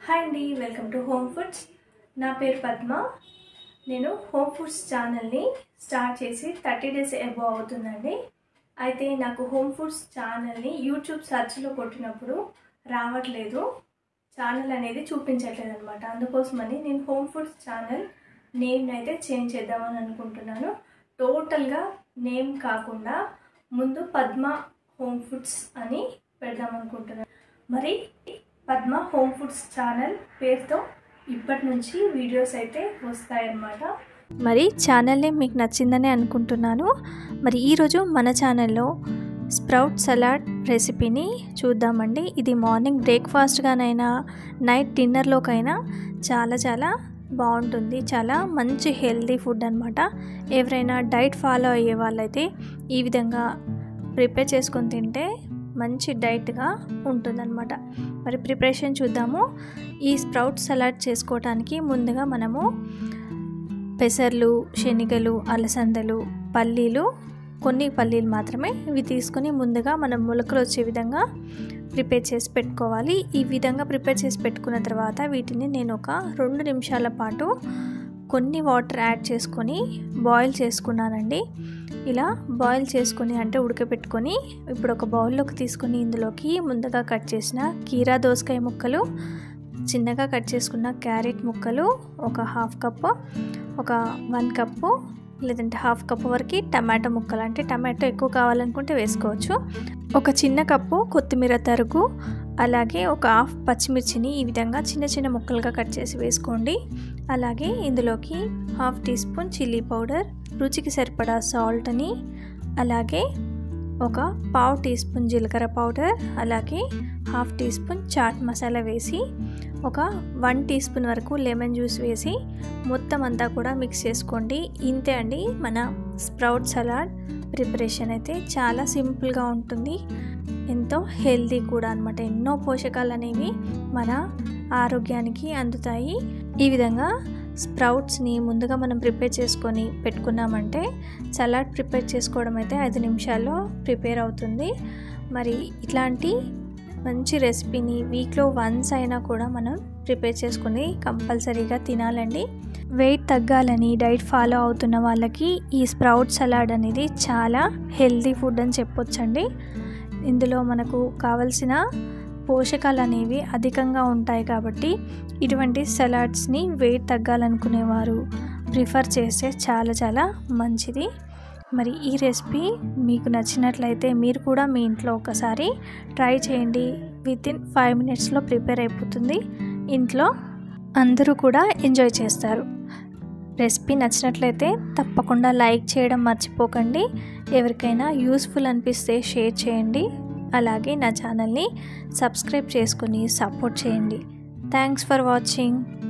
hi అండి welcome to home foods నా పేరు పద్మ నేను హోమ్ ఫుడ్స్ ఛానల్ని స్టార్ట్ చేసి థర్టీ డేస్ ఎబో అవుతుందండి అయితే నాకు హోమ్ ఫుడ్స్ ఛానల్ని యూట్యూబ్ సెర్చ్లో కొట్టినప్పుడు రావట్లేదు ఛానల్ అనేది చూపించట్లేదు అనమాట అందుకోసమని నేను హోమ్ ఫుడ్స్ ఛానల్ నేమ్ అయితే చేంజ్ చేద్దామని అనుకుంటున్నాను టోటల్గా నేమ్ కాకుండా ముందు పద్మ హోమ్ ఫుడ్స్ అని పెడదాం అనుకుంటున్నాను మరి పద్మ హోమ్ ఫుడ్స్ ఛానల్ పేరుతో ఇప్పటి నుంచి వీడియోస్ అయితే వస్తాయన్నమాట మరి ఛానల్ నేమ్ మీకు నచ్చిందని అనుకుంటున్నాను మరి ఈరోజు మన ఛానల్లో స్ప్రౌట్ సలాడ్ రెసిపీని చూద్దామండి ఇది మార్నింగ్ బ్రేక్ఫాస్ట్గానైనా నైట్ డిన్నర్లోకైనా చాలా చాలా బాగుంటుంది చాలా మంచి హెల్దీ ఫుడ్ అనమాట ఎవరైనా డైట్ ఫాలో అయ్యే వాళ్ళైతే ఈ విధంగా ప్రిపేర్ చేసుకొని తింటే మంచి డైట్గా ఉంటుందన్నమాట మరి ప్రిపరేషన్ చూద్దాము ఈ స్ప్రౌట్ సలాడ్ చేసుకోవడానికి ముందుగా మనము పెసర్లు శనగలు అలసందలు పల్లీలు కొన్ని పల్లీలు మాత్రమే ఇవి తీసుకొని ముందుగా మనం మొలకలు వచ్చే విధంగా ప్రిపేర్ చేసి పెట్టుకోవాలి ఈ విధంగా ప్రిపేర్ చేసి పెట్టుకున్న తర్వాత వీటిని నేను ఒక రెండు నిమిషాల పాటు కొన్ని వాటర్ యాడ్ చేసుకొని బాయిల్ చేసుకున్నానండి ఇలా బాయిల్ చేసుకొని అంటే ఉడకబెట్టుకొని ఇప్పుడు ఒక బౌల్లోకి తీసుకొని ఇందులోకి ముందుగా కట్ చేసిన కీరా దోసకాయ ముక్కలు చిన్నగా కట్ చేసుకున్న క్యారెట్ ముక్కలు ఒక హాఫ్ కప్పు ఒక వన్ కప్పు లేదంటే హాఫ్ కప్పు వరకు టమాటో ముక్కలు అంటే టమాటో ఎక్కువ కావాలనుకుంటే వేసుకోవచ్చు ఒక చిన్న కప్పు కొత్తిమీర తరుగు అలాగే ఒక హాఫ్ పచ్చిమిర్చిని ఈ విధంగా చిన్న చిన్న ముక్కలుగా కట్ చేసి వేసుకోండి అలాగే ఇందులోకి half teaspoon chilli powder రుచికి సరిపడా సాల్ట్ని అలాగే ఒక పావు టీ స్పూన్ జీలకర్ర పౌడర్ అలాగే half teaspoon chaat masala వేసి ఒక వన్ టీ స్పూన్ వరకు లెమన్ జ్యూస్ వేసి మొత్తం అంతా కూడా మిక్స్ చేసుకోండి ఇంతే అండి మన స్ప్రౌట్ సలాడ్ ప్రిపరేషన్ అయితే చాలా సింపుల్గా ఉంటుంది ఎంతో హెల్తీ కూడా అనమాట ఎన్నో పోషకాలు అనేవి మన ఆరోగ్యానికి అందుతాయి ఈ విధంగా స్ప్రౌట్స్ని ముందుగా మనం ప్రిపేర్ చేసుకొని పెట్టుకున్నామంటే సలాడ్ ప్రిపేర్ చేసుకోవడం అయితే ఐదు నిమిషాల్లో ప్రిపేర్ అవుతుంది మరి ఇట్లాంటి మంచి రెసిపీని వీక్లో వన్స్ అయినా కూడా మనం ప్రిపేర్ చేసుకుని కంపల్సరీగా తినాలండి వెయిట్ తగ్గాలని డైట్ ఫాలో అవుతున్న వాళ్ళకి ఈ స్ప్రౌట్ సలాడ్ అనేది చాలా హెల్తీ ఫుడ్ అని చెప్పొచ్చండి ఇందులో మనకు కావలసిన పోషకాలు అనేవి అధికంగా ఉంటాయి కాబట్టి ఇటువంటి సలాడ్స్ని వెయిట్ తగ్గాలనుకునేవారు ప్రిఫర్ చేస్తే చాలా చాలా మంచిది మరి ఈ రెసిపీ మీకు నచ్చినట్లయితే మీరు కూడా మీ ఇంట్లో ఒకసారి ట్రై చేయండి విత్ ఇన్ ఫైవ్ మినిట్స్లో ప్రిపేర్ అయిపోతుంది ఇంట్లో అందరూ కూడా ఎంజాయ్ చేస్తారు రెసిపీ నచ్చినట్లయితే తప్పకుండా లైక్ చేయడం మర్చిపోకండి ఎవరికైనా యూస్ఫుల్ అనిపిస్తే షేర్ చేయండి అలాగే నా ఛానల్ని సబ్స్క్రైబ్ చేసుకుని సపోర్ట్ చేయండి థ్యాంక్స్ ఫర్ వాచింగ్